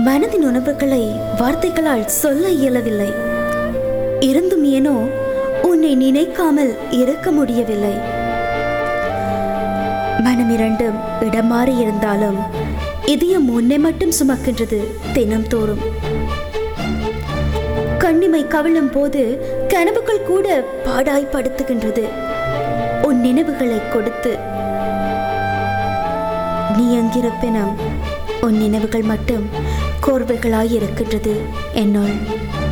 மனதின் உணர்வுகளை வார்த்தைகளால் சொல்ல இயலவில்லை இருந்தும் ஏனோ உன்னை நினைக்காமல் இருக்க முடியவில்லை மனம் இரண்டும் இடம் மாறி இருந்தாலும் இதயம் உன்னை மட்டும் சுமக்கின்றது தினம் தோறும் கண்ணிமை கவிழும் போது கனவுகள் கூட பாடாய்படுத்துகின்றது உன் நினைவுகளை கொடுத்து நீ எங்கிருப்பினும் உன் நினைவுகள் மட்டும் கோர்வைகளாயிருக்கின்றது என்னுள்